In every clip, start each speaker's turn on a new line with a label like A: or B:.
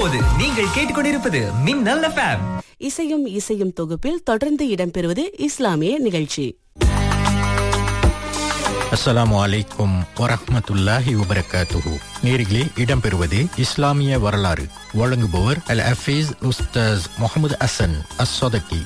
A: இப்போது நீங்கள் கேட்டுக்கொண்டிருப்பது மின்னல் எஃப்எம்
B: இசையும் இசையும் தொகுப்பில் தொடர்ந்து இடம்பெறுவது இஸ்லாமிய நிகழ்ச்சி
C: அஸ்ஸலாமு அலைக்கும் வரஹ்மத்துல்லாஹி வபரகாத்துஹு நேரிலே இடம்பெறுவது இஸ்லாமிய வரலாறு வழங்குபவர் அல் ஹஃபீஸ் உஸ்தாஸ் முகமது அசன் அஸ்ஸதகி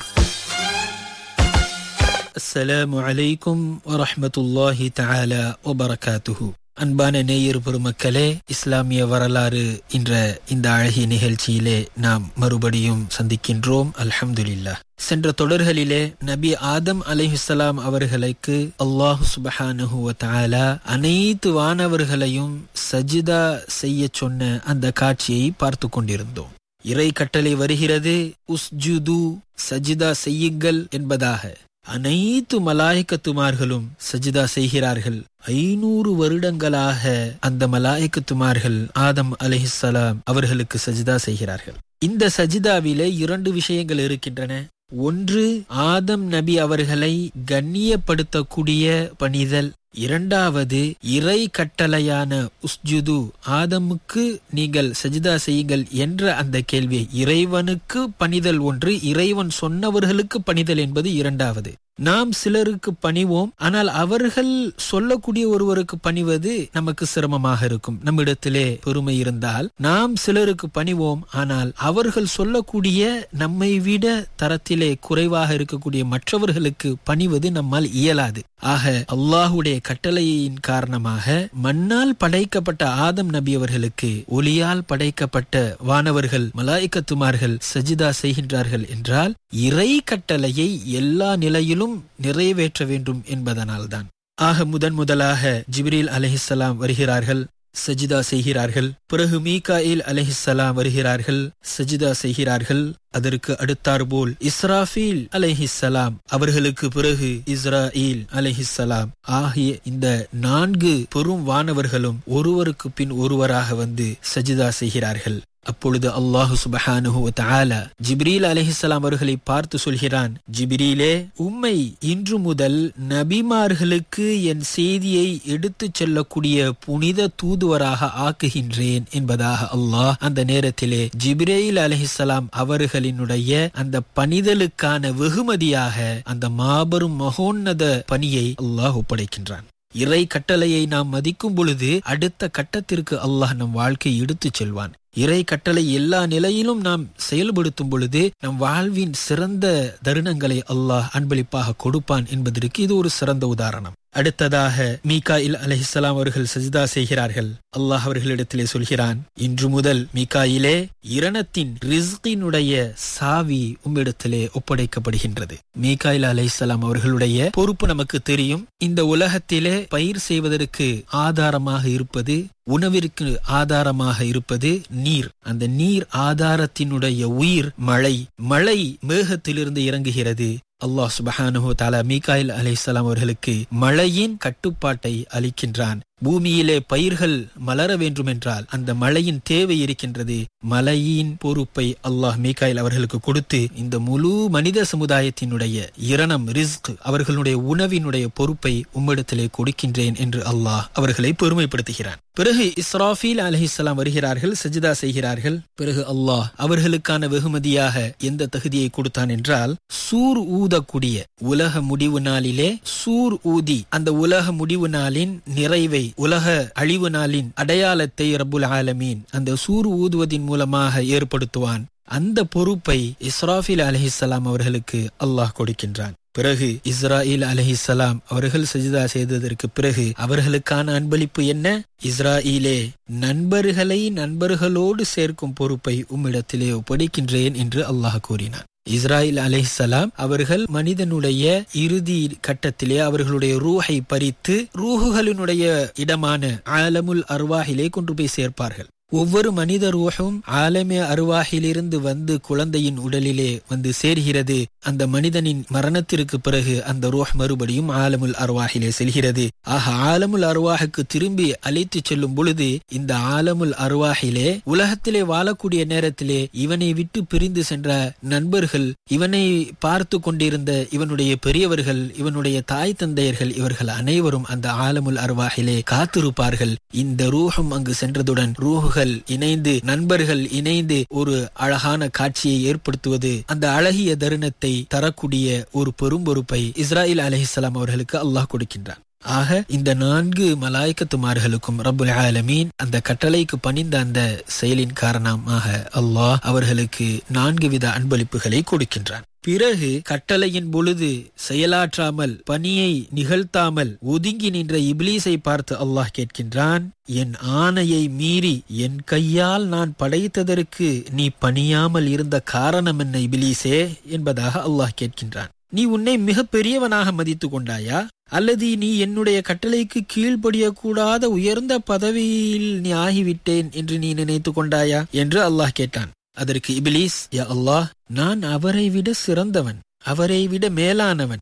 D: அஸ்ஸலாமு அலைக்கும் வரஹ்மத்துல்லாஹி தஆலா வபரகாத்துஹு அன்பான நேயர் பெருமக்களே இஸ்லாமிய வரலாறு என்ற இந்த அழகிய நிகழ்ச்சியிலே நாம் மறுபடியும் சந்திக்கின்றோம் அல்ஹம்துலில்லாஹ் சென்ற தொடர்களிலே நபி ஆதம் அலைஹிஸ்ஸலாம் அவர்களுக்கு அல்லாஹ் சுபஹானஹு வ தஆலா அனைத்து வானவர்களையும் சஜிதா செய்ய சொன்ன அந்த காட்சியை பார்த்து கொண்டிருந்தோம் இறை கட்டளை வருகிறது உஸ்ஜுது சஜிதா செய்யுங்கள் என்பதாக அனைத்து மலாயக்கத்துமார்களும் சஜிதா செய்கிறார்கள் ஐநூறு வருடங்களாக அந்த மலாயக்கத்துமார்கள் ஆதம் அலிஹிசலாம் அவர்களுக்கு சஜிதா செய்கிறார்கள் இந்த சஜிதாவிலே இரண்டு விஷயங்கள் இருக்கின்றன ஒன்று ஆதம் நபி அவர்களை கண்ணியப்படுத்தக்கூடிய பணிதல் இரண்டாவது இறை கட்டளையான உஸ்ஜுது ஆதமுக்கு நீங்கள் சஜிதா செய்யுங்கள் என்ற அந்த கேள்வி இறைவனுக்கு பணிதல் ஒன்று இறைவன் சொன்னவர்களுக்கு பணிதல் என்பது இரண்டாவது நாம் சிலருக்கு பணிவோம் ஆனால் அவர்கள் சொல்லக்கூடிய ஒருவருக்கு பணிவது நமக்கு சிரமமாக இருக்கும் நம்மிடத்திலே பெருமை இருந்தால் நாம் சிலருக்கு பணிவோம் ஆனால் அவர்கள் சொல்லக்கூடிய நம்மை விட தரத்திலே குறைவாக இருக்கக்கூடிய மற்றவர்களுக்கு பணிவது நம்மால் இயலாது ஆக அல்லாஹுடைய கட்டளையின் காரணமாக மண்ணால் படைக்கப்பட்ட ஆதம் நபி அவர்களுக்கு ஒளியால் படைக்கப்பட்ட வானவர்கள் மலாய்க்கத்துமார்கள் சஜிதா செய்கின்றார்கள் என்றால் இறை கட்டளையை எல்லா நிலையிலும் நிறைவேற்ற வேண்டும் என்பதனால்தான் ஆக முதன் முதலாக ஜிப்ரீல் அலஹிசலாம் வருகிறார்கள் சஜிதா செய்கிறார்கள் பிறகு மீகாயில் அலஹிசலாம் வருகிறார்கள் சஜிதா செய்கிறார்கள் அதற்கு அடுத்தாற்போல் இஸ்ராஃபீல் அலைஹிஸ்ஸலாம் அவர்களுக்கு பிறகு இஸ்ராயில் அலைஹிஸ்ஸலாம் ஆகிய இந்த நான்கு பெரும் வானவர்களும் ஒருவருக்கு பின் ஒருவராக வந்து சஜிதா செய்கிறார்கள் அப்பொழுது அல்லாஹு சுபஹானுஹு தஆலா ஜிப்ரீல் அலைஹிஸ்ஸலாம் அவர்களை பார்த்து சொல்கிறான் ஜிப்ரீலே உம்மை இன்று முதல் நபிமார்களுக்கு என் செய்தியை எடுத்துச் செல்லக்கூடிய புனித தூதுவராக ஆக்குகின்றேன் என்பதாக அல்லாஹ் அந்த நேரத்திலே ஜிப்ரேல் அலைஹிஸ்ஸலாம் அவர்களினுடைய அந்த பணிதலுக்கான வெகுமதியாக அந்த மாபெரும் மகோன்னத பணியை அல்லாஹ் ஒப்படைக்கின்றான் இறை கட்டளையை நாம் மதிக்கும் பொழுது அடுத்த கட்டத்திற்கு அல்லாஹ் நம் வாழ்க்கை எடுத்துச் செல்வான் இறை கட்டளை எல்லா நிலையிலும் நாம் செயல்படுத்தும் பொழுது நம் வாழ்வின் சிறந்த தருணங்களை அல்லாஹ் அன்பளிப்பாக கொடுப்பான் என்பதற்கு இது ஒரு சிறந்த உதாரணம் அடுத்ததாக மீகாயில் அலஹிசலாம் அவர்கள் சஜிதா செய்கிறார்கள் அல்லாஹ் அவர்களிடத்திலே சொல்கிறான் இன்று முதல் மீகாயிலே இரணத்தின் ரிஸ்கினுடைய சாவி உம்மிடத்திலே ஒப்படைக்கப்படுகின்றது மீகாயில் அலஹிசலாம் அவர்களுடைய பொறுப்பு நமக்கு தெரியும் இந்த உலகத்திலே பயிர் செய்வதற்கு ஆதாரமாக இருப்பது உணவிற்கு ஆதாரமாக இருப்பது நீர் அந்த நீர் ஆதாரத்தினுடைய உயிர் மழை மழை மேகத்திலிருந்து இறங்குகிறது அல்லாஹ் சுபஹானுஹு தாலா மீகாயில் அலிசலாம் அவர்களுக்கு மழையின் கட்டுப்பாட்டை அளிக்கின்றான் பூமியிலே பயிர்கள் மலர வேண்டுமென்றால் அந்த மழையின் தேவை இருக்கின்றது மழையின் பொறுப்பை அல்லாஹ் மீகாயில் அவர்களுக்கு கொடுத்து இந்த முழு மனித சமுதாயத்தினுடைய இரணம் ரிஸ்க் அவர்களுடைய உணவினுடைய பொறுப்பை உம்மிடத்திலே கொடுக்கின்றேன் என்று அல்லாஹ் அவர்களை பெருமைப்படுத்துகிறான் பிறகு இஸ்ராஃபீல் அலஹிஸ்லாம் வருகிறார்கள் சஜிதா செய்கிறார்கள் பிறகு அல்லாஹ் அவர்களுக்கான வெகுமதியாக எந்த தகுதியை கொடுத்தான் என்றால் சூர் ஊதக்கூடிய உலக முடிவு நாளிலே சூர் ஊதி அந்த உலக முடிவு நாளின் நிறைவை உலக அழிவு நாளின் அடையாளத்தை ரபுல் ஆலமீன் அந்த சூர் ஊதுவதின் மூலமாக ஏற்படுத்துவான் அந்த பொறுப்பை இஸ்ராஃபில் அலஹிசலாம் அவர்களுக்கு அல்லாஹ் கொடுக்கின்றான் பிறகு இஸ்ராயில் அலஹிசலாம் அவர்கள் சஜிதா செய்ததற்கு பிறகு அவர்களுக்கான அன்பளிப்பு என்ன இஸ்ராயிலே நண்பர்களை நண்பர்களோடு சேர்க்கும் பொறுப்பை உம்மிடத்திலே ஒப்படைக்கின்றேன் என்று அல்லாஹ் கூறினான் இஸ்ராயில் அலிஹலாம் அவர்கள் மனிதனுடைய இறுதி கட்டத்திலே அவர்களுடைய ரூஹை பறித்து ரூஹுகளினுடைய இடமான ஆலமுல் அர்வாஹிலே கொண்டு போய் சேர்ப்பார்கள் ஒவ்வொரு மனித ரூஹும் ஆலமே அருவாகிலிருந்து வந்து குழந்தையின் உடலிலே வந்து சேர்கிறது அந்த மனிதனின் மரணத்திற்கு பிறகு அந்த ரூஹ் மறுபடியும் ஆலமுல் அருவாகிலே செல்கிறது ஆக ஆலமுல் அருவாஹுக்கு திரும்பி அழைத்து செல்லும் பொழுது இந்த ஆலமுல் அருவாகிலே உலகத்திலே வாழக்கூடிய நேரத்திலே இவனை விட்டு பிரிந்து சென்ற நண்பர்கள் இவனை பார்த்து கொண்டிருந்த இவனுடைய பெரியவர்கள் இவனுடைய தாய் தந்தையர்கள் இவர்கள் அனைவரும் அந்த ஆலமுல் அருவாகிலே காத்திருப்பார்கள் இந்த ரூஹும் அங்கு சென்றதுடன் ரூஹுகள் உறவுகள் இணைந்து நண்பர்கள் இணைந்து ஒரு அழகான காட்சியை ஏற்படுத்துவது அந்த அழகிய தருணத்தை தரக்கூடிய ஒரு பெரும் பொறுப்பை இஸ்ராயில் அலஹிஸ்லாம் அவர்களுக்கு அல்லாஹ் கொடுக்கின்றான் ஆக இந்த நான்கு மலாய்க்கத்துமார்களுக்கும் ரப்புல் ஆலமீன் அந்த கட்டளைக்கு பணிந்த அந்த செயலின் காரணமாக அல்லாஹ் அவர்களுக்கு நான்கு வித அன்பளிப்புகளை கொடுக்கின்றான் பிறகு கட்டளையின் பொழுது செயலாற்றாமல் பணியை நிகழ்த்தாமல் ஒதுங்கி நின்ற இப்லீஸை பார்த்து அல்லாஹ் கேட்கின்றான் என் ஆணையை மீறி என் கையால் நான் படைத்ததற்கு நீ பணியாமல் இருந்த காரணம் என்ன இபிலீசே என்பதாக அல்லாஹ் கேட்கின்றான் நீ உன்னை மிக பெரியவனாக மதித்து கொண்டாயா அல்லது நீ என்னுடைய கட்டளைக்கு கீழ்ப்படியக்கூடாத உயர்ந்த பதவியில் நீ ஆகிவிட்டேன் என்று நீ நினைத்து கொண்டாயா என்று அல்லாஹ் கேட்டான் அதற்கு இபிலிஸ் யா அல்லாஹ் நான் அவரை விட சிறந்தவன் அவரை விட மேலானவன்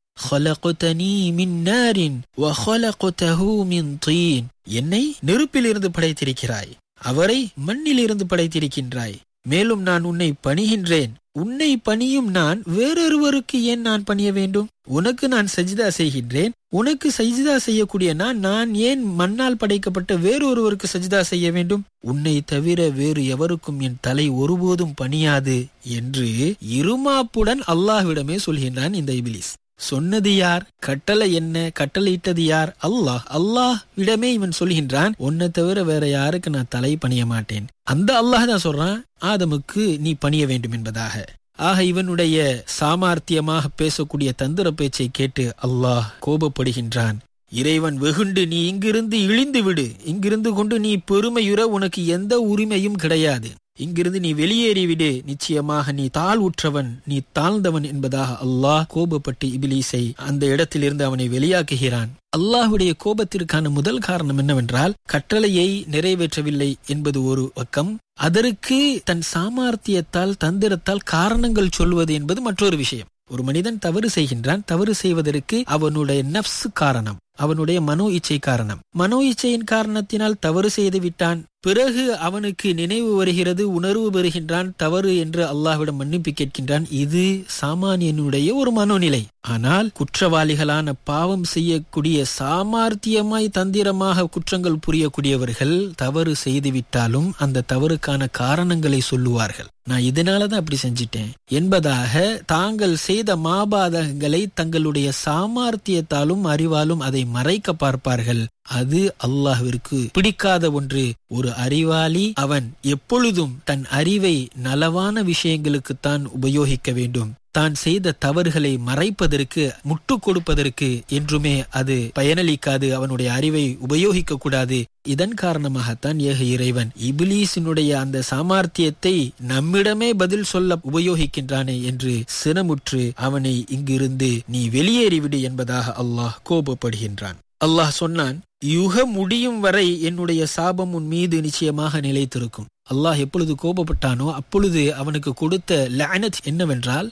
D: என்னை நெருப்பிலிருந்து படைத்திருக்கிறாய் அவரை மண்ணிலிருந்து படைத்திருக்கின்றாய் மேலும் நான் உன்னை பணிகின்றேன் உன்னை பணியும் நான் வேறொருவருக்கு ஏன் நான் பணிய வேண்டும் உனக்கு நான் சஜிதா செய்கின்றேன் உனக்கு சஜிதா செய்யக்கூடிய நான் நான் ஏன் மண்ணால் படைக்கப்பட்ட வேறொருவருக்கு சஜிதா செய்ய வேண்டும் உன்னை தவிர வேறு எவருக்கும் என் தலை ஒருபோதும் பணியாது என்று இருமாப்புடன் அல்லாஹ்விடமே சொல்கின்றான் இந்த இபிலிஸ் சொன்னது யார் கட்டளை என்ன கட்டளையிட்டது யார் அல்லாஹ் அல்லாஹ் விடமே இவன் சொல்கின்றான் உன்னை தவிர வேற யாருக்கு நான் தலை பணிய மாட்டேன் அந்த அல்லாஹ் தான் சொல்றான் ஆதமுக்கு நீ பணிய வேண்டும் என்பதாக ஆக இவனுடைய சாமார்த்தியமாக பேசக்கூடிய தந்திர பேச்சை கேட்டு அல்லாஹ் கோபப்படுகின்றான் இறைவன் வெகுண்டு நீ இங்கிருந்து இழிந்து விடு இங்கிருந்து கொண்டு நீ பெருமையுற உனக்கு எந்த உரிமையும் கிடையாது இங்கிருந்து நீ வெளியேறிவிடு நிச்சயமாக நீ தாழ்வுற்றவன் நீ தாழ்ந்தவன் என்பதாக அல்லாஹ் கோபப்பட்டு இபிலீஸை அந்த இடத்திலிருந்து அவனை வெளியாக்குகிறான் அல்லாஹுடைய கோபத்திற்கான முதல் காரணம் என்னவென்றால் கட்டளையை நிறைவேற்றவில்லை என்பது ஒரு பக்கம் அதற்கு தன் சாமார்த்தியத்தால் தந்திரத்தால் காரணங்கள் சொல்வது என்பது மற்றொரு விஷயம் ஒரு மனிதன் தவறு செய்கின்றான் தவறு செய்வதற்கு அவனுடைய நப்சு காரணம் அவனுடைய மனோ இச்சை காரணம் மனோ இச்சையின் காரணத்தினால் தவறு செய்து விட்டான் பிறகு அவனுக்கு நினைவு வருகிறது உணர்வு பெறுகின்றான் தவறு என்று அல்லாஹ்விடம் மன்னிப்பு கேட்கின்றான் இது சாமானியனுடைய ஒரு மனோநிலை ஆனால் குற்றவாளிகளான பாவம் செய்யக்கூடிய சாமார்த்தியமாய் தந்திரமாக குற்றங்கள் புரியக்கூடியவர்கள் தவறு செய்துவிட்டாலும் அந்த தவறுக்கான காரணங்களை சொல்லுவார்கள் நான் இதனாலதான் அப்படி செஞ்சிட்டேன் என்பதாக தாங்கள் செய்த மாபாதகங்களை தங்களுடைய சாமார்த்தியத்தாலும் அறிவாலும் அதை மறைக்க பார்ப்பார்கள் அது அல்லாஹ்விற்கு பிடிக்காத ஒன்று ஒரு அறிவாளி அவன் எப்பொழுதும் தன் அறிவை நலவான விஷயங்களுக்குத்தான் உபயோகிக்க வேண்டும் தான் செய்த தவறுகளை மறைப்பதற்கு முட்டு கொடுப்பதற்கு என்றுமே அது பயனளிக்காது அவனுடைய அறிவை உபயோகிக்க கூடாது இதன் காரணமாகத்தான் ஏக இறைவன் இபிலீசினுடைய அந்த சாமார்த்தியத்தை நம்மிடமே பதில் சொல்ல உபயோகிக்கின்றானே என்று சினமுற்று அவனை இங்கிருந்து நீ வெளியேறிவிடு என்பதாக அல்லாஹ் கோபப்படுகின்றான் அல்லாஹ் சொன்னான் யுக முடியும் வரை என்னுடைய சாபம் உன் மீது நிச்சயமாக நிலைத்திருக்கும் அல்லாஹ் எப்பொழுது கோபப்பட்டானோ அப்பொழுது அவனுக்கு கொடுத்த லானத் என்னவென்றால்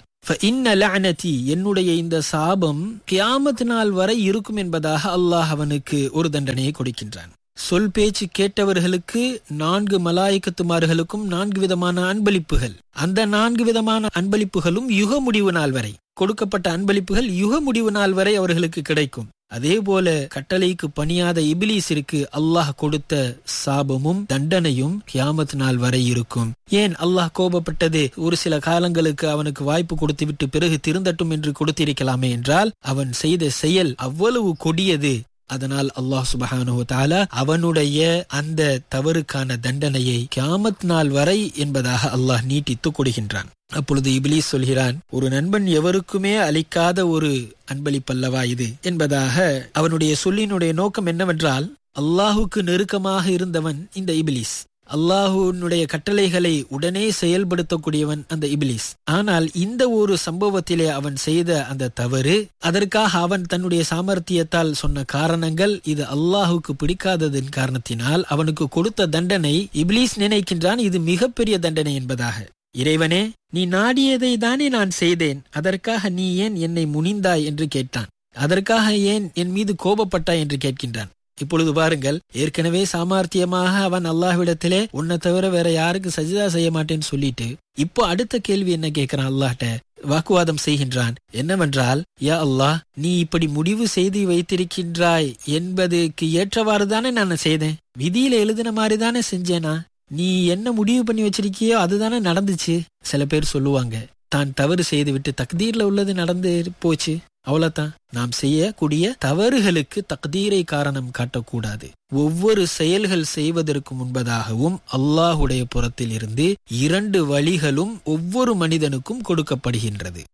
D: என்னுடைய இந்த சாபம் கியாமத் நாள் வரை இருக்கும் என்பதாக அல்லாஹ் அவனுக்கு ஒரு தண்டனையை கொடுக்கின்றான் சொல் பேச்சு கேட்டவர்களுக்கு நான்கு மலாய்க்கத்துமார்களுக்கும் நான்கு விதமான அன்பளிப்புகள் அந்த நான்கு விதமான அன்பளிப்புகளும் யுக முடிவு நாள் வரை கொடுக்கப்பட்ட அன்பளிப்புகள் யுக முடிவு நாள் வரை அவர்களுக்கு கிடைக்கும் அதே போல கட்டளைக்கு பணியாத இபிலிஸிற்கு அல்லாஹ் கொடுத்த சாபமும் தண்டனையும் கியாமத் நாள் வரை இருக்கும் ஏன் அல்லாஹ் கோபப்பட்டது ஒரு சில காலங்களுக்கு அவனுக்கு வாய்ப்பு கொடுத்துவிட்டு பிறகு திருந்தட்டும் என்று கொடுத்திருக்கலாமே என்றால் அவன் செய்த செயல் அவ்வளவு கொடியது அதனால் அல்லாஹ் சுபஹானு தாலா அவனுடைய அந்த தவறுக்கான தண்டனையை கியாமத் நாள் வரை என்பதாக அல்லாஹ் நீட்டித்து கொடுக்கின்றான் அப்பொழுது இபிலிஸ் சொல்கிறான் ஒரு நண்பன் எவருக்குமே அளிக்காத ஒரு அன்பளிப்பல்லவா இது என்பதாக அவனுடைய சொல்லினுடைய நோக்கம் என்னவென்றால் அல்லாஹுக்கு நெருக்கமாக இருந்தவன் இந்த இபிலிஸ் அல்லாஹுனுடைய கட்டளைகளை உடனே செயல்படுத்தக்கூடியவன் அந்த இபிலிஸ் ஆனால் இந்த ஒரு சம்பவத்திலே அவன் செய்த அந்த தவறு அதற்காக அவன் தன்னுடைய சாமர்த்தியத்தால் சொன்ன காரணங்கள் இது அல்லாஹுக்கு பிடிக்காததன் காரணத்தினால் அவனுக்கு கொடுத்த தண்டனை இபிலிஸ் நினைக்கின்றான் இது மிகப்பெரிய தண்டனை என்பதாக இறைவனே நீ நாடியதை தானே நான் செய்தேன் அதற்காக நீ ஏன் என்னை முனிந்தாய் என்று கேட்டான் அதற்காக ஏன் என் மீது கோபப்பட்டாய் என்று கேட்கின்றான் இப்பொழுது பாருங்கள் ஏற்கனவே சாமார்த்தியமாக அவன் அல்லாஹ்விடத்திலே உன்னை தவிர வேற யாருக்கு சஜிதா செய்ய மாட்டேன்னு சொல்லிட்டு இப்போ அடுத்த கேள்வி என்ன கேட்கிறான் அல்லாஹ்ட்ட வாக்குவாதம் செய்கின்றான் என்னவென்றால் யா அல்லாஹ் நீ இப்படி முடிவு செய்து வைத்திருக்கின்றாய் என்பதுக்கு ஏற்றவாறு தானே நான் செய்தேன் விதியில எழுதின மாதிரி தானே செஞ்சேனா நீ என்ன முடிவு பண்ணி வச்சிருக்கியோ அதுதானே நடந்துச்சு சில பேர் சொல்லுவாங்க தான் தவறு செய்து விட்டு தக்தீர்ல உள்ளது நடந்து போச்சு அவ்வளவுதான் நாம் செய்யக்கூடிய தவறுகளுக்கு தக்தீரை காரணம் காட்டக்கூடாது ஒவ்வொரு செயல்கள் செய்வதற்கு முன்பதாகவும் அல்லாஹுடைய புறத்தில் இருந்து இரண்டு வழிகளும் ஒவ்வொரு மனிதனுக்கும் கொடுக்கப்படுகின்றது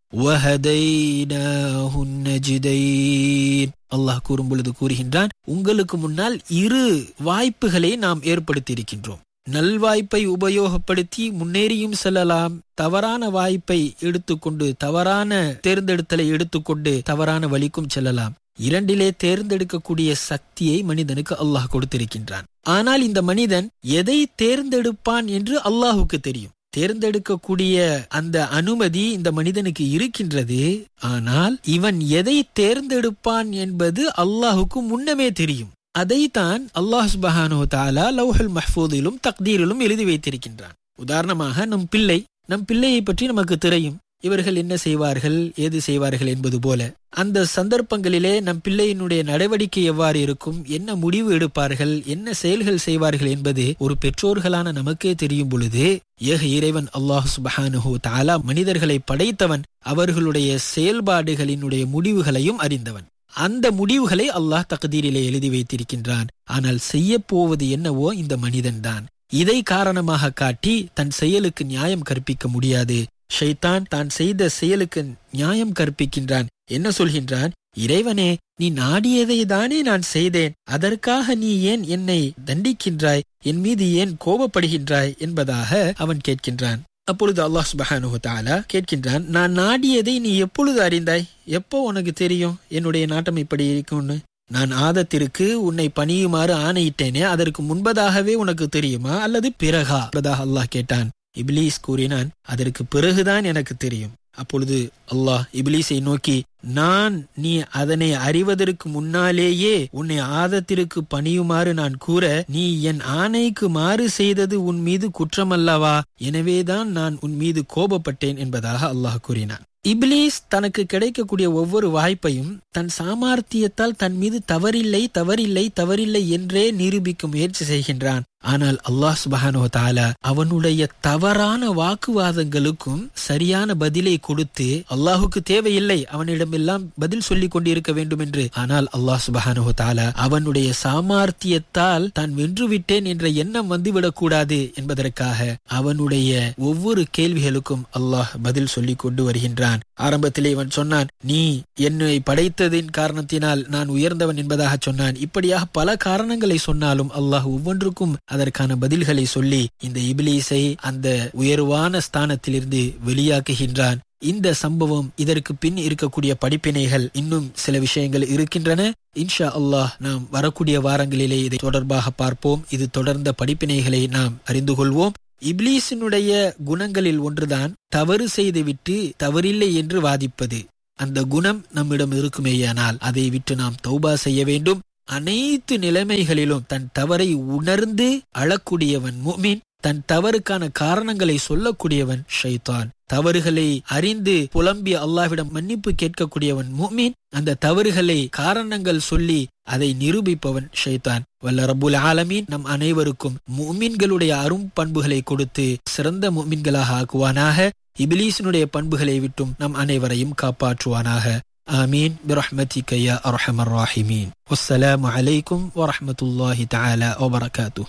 D: وَهَدَيْنَاهُ النَّجْدَيْنِ அல்லாஹ் கூறும் பொழுது கூறுகின்றான் உங்களுக்கு முன்னால் இரு வாய்ப்புகளை நாம் ஏற்படுத்தியிருக்கின்றோம் நல்வாய்ப்பை உபயோகப்படுத்தி முன்னேறியும் செல்லலாம் தவறான வாய்ப்பை எடுத்துக்கொண்டு தவறான தேர்ந்தெடுத்தலை எடுத்துக்கொண்டு தவறான வழிக்கும் செல்லலாம் இரண்டிலே தேர்ந்தெடுக்கக்கூடிய சக்தியை மனிதனுக்கு அல்லாஹ் கொடுத்திருக்கின்றான் ஆனால் இந்த மனிதன் எதை தேர்ந்தெடுப்பான் என்று அல்லாஹுக்கு தெரியும் தேர்ந்தெடுக்கக்கூடிய அந்த அனுமதி இந்த மனிதனுக்கு இருக்கின்றது ஆனால் இவன் எதை தேர்ந்தெடுப்பான் என்பது அல்லாஹுக்கு முன்னமே தெரியும் அதைத்தான் அல்லாஹ் சுபஹானோ தாலா லவ்ஹல் மஹ்பூதிலும் தக்தீரிலும் எழுதி வைத்திருக்கின்றான் உதாரணமாக நம் பிள்ளை நம் பிள்ளையை பற்றி நமக்கு தெரியும் இவர்கள் என்ன செய்வார்கள் ஏது செய்வார்கள் என்பது போல அந்த சந்தர்ப்பங்களிலே நம் பிள்ளையினுடைய நடவடிக்கை எவ்வாறு இருக்கும் என்ன முடிவு எடுப்பார்கள் என்ன செயல்கள் செய்வார்கள் என்பது ஒரு பெற்றோர்களான நமக்கே தெரியும் பொழுது ஏக இறைவன் அல்லாஹ் சுபஹானுஹு தாலா மனிதர்களை படைத்தவன் அவர்களுடைய செயல்பாடுகளினுடைய முடிவுகளையும் அறிந்தவன் அந்த முடிவுகளை அல்லாஹ் தகுதீரிலே எழுதி வைத்திருக்கின்றான் ஆனால் செய்ய போவது என்னவோ இந்த மனிதன்தான் இதை காரணமாக காட்டி தன் செயலுக்கு நியாயம் கற்பிக்க முடியாது ஷைத்தான் தான் செய்த செயலுக்கு நியாயம் கற்பிக்கின்றான் என்ன சொல்கின்றான் இறைவனே நீ நாடியதை தானே நான் செய்தேன் அதற்காக நீ ஏன் என்னை தண்டிக்கின்றாய் என் மீது ஏன் கோபப்படுகின்றாய் என்பதாக அவன் கேட்கின்றான் அப்பொழுது அல்லாஹ் சுபஹானு தாலா கேட்கின்றான் நான் நாடியதை நீ எப்பொழுது அறிந்தாய் எப்போ உனக்கு தெரியும் என்னுடைய நாட்டம் இப்படி இருக்கும்னு நான் ஆதத்திற்கு உன்னை பணியுமாறு ஆணையிட்டேனே அதற்கு முன்பதாகவே உனக்கு தெரியுமா அல்லது பிறகா என்பதாக அல்லாஹ் கேட்டான் இப்லீஸ் கூறினான் அதற்கு பிறகுதான் எனக்கு தெரியும் அப்பொழுது அல்லாஹ் இபிலிஸை நோக்கி நான் நீ அதனை அறிவதற்கு முன்னாலேயே உன்னை ஆதத்திற்கு பணியுமாறு நான் கூற நீ என் ஆணைக்கு மாறு செய்தது உன் மீது குற்றமல்லவா எனவேதான் நான் உன் மீது கோபப்பட்டேன் என்பதாக அல்லாஹ் கூறினான் இப்லீஸ் தனக்கு கிடைக்கக்கூடிய ஒவ்வொரு வாய்ப்பையும் தன் சாமர்த்தியத்தால் தன் மீது தவறில்லை தவறில்லை தவறில்லை என்றே நிரூபிக்க முயற்சி செய்கின்றான் ஆனால் அல்லாஹ் சுபஹானோ தாலா அவனுடைய தவறான வாக்குவாதங்களுக்கும் சரியான பதிலை கொடுத்து அல்லாஹுக்கு தேவையில்லை அவனிடமெல்லாம் பதில் சொல்லிக் கொண்டிருக்க வேண்டும் என்று ஆனால் அல்லாஹ் சுபஹானோ தாலா அவனுடைய சாமர்த்தியத்தால் தான் வென்றுவிட்டேன் என்ற எண்ணம் வந்துவிடக் கூடாது என்பதற்காக அவனுடைய ஒவ்வொரு கேள்விகளுக்கும் அல்லாஹ் பதில் சொல்லிக் கொண்டு வருகின்றான் ஆரம்பத்திலே இவன் சொன்னான் நீ என்னை படைத்ததின் காரணத்தினால் நான் உயர்ந்தவன் என்பதாக சொன்னான் இப்படியாக பல காரணங்களை சொன்னாலும் அல்லாஹ் ஒவ்வொன்றுக்கும் அதற்கான பதில்களை சொல்லி இந்த இபிலீஸை அந்த உயர்வான ஸ்தானத்திலிருந்து வெளியாக்குகின்றான் இந்த சம்பவம் இதற்கு பின் இருக்கக்கூடிய படிப்பினைகள் இன்னும் சில விஷயங்கள் இருக்கின்றன இன்ஷா அல்லாஹ் நாம் வரக்கூடிய வாரங்களிலே இதை தொடர்பாக பார்ப்போம் இது தொடர்ந்த படிப்பினைகளை நாம் அறிந்து கொள்வோம் இப்லீஸினுடைய குணங்களில் ஒன்றுதான் தவறு செய்துவிட்டு தவறில்லை என்று வாதிப்பது அந்த குணம் நம்மிடம் இருக்குமேயானால் அதை விட்டு நாம் தௌபா செய்ய வேண்டும் அனைத்து நிலைமைகளிலும் தன் தவறை உணர்ந்து அழக்கூடியவன் முமின் தன் தவறுக்கான காரணங்களை சொல்லக்கூடியவன் ஷைத்தான் தவறுகளை அறிந்து புலம்பி அல்லாஹ்விடம் மன்னிப்பு கேட்கக்கூடியவன் முமின் அந்த தவறுகளை காரணங்கள் சொல்லி அதை நிரூபிப்பவன் ஷைத்தான் வல்ல ரபுல் ஆலமீன் நம் அனைவருக்கும் முமின்களுடைய அரும் பண்புகளை கொடுத்து சிறந்த முமின்களாக ஆக்குவானாக இபிலீசினுடைய பண்புகளை விட்டும் நம் அனைவரையும் காப்பாற்றுவானாக آمين برحمتك يا أرحم الراحمين والسلام عليكم ورحمة الله تعالى وبركاته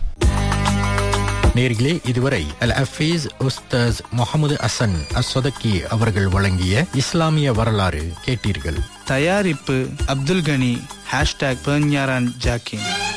C: நேர்களே இதுவரை அல் அஃபீஸ் உஸ்தாஸ் முகமது அசன் அஸ்வதக்கி அவர்கள் வழங்கிய இஸ்லாமிய வரலாறு கேட்டீர்கள்
E: தயாரிப்பு அப்துல் கனி ஹேஷ்டாக் பெர்ஞாரான் ஜாக்கின்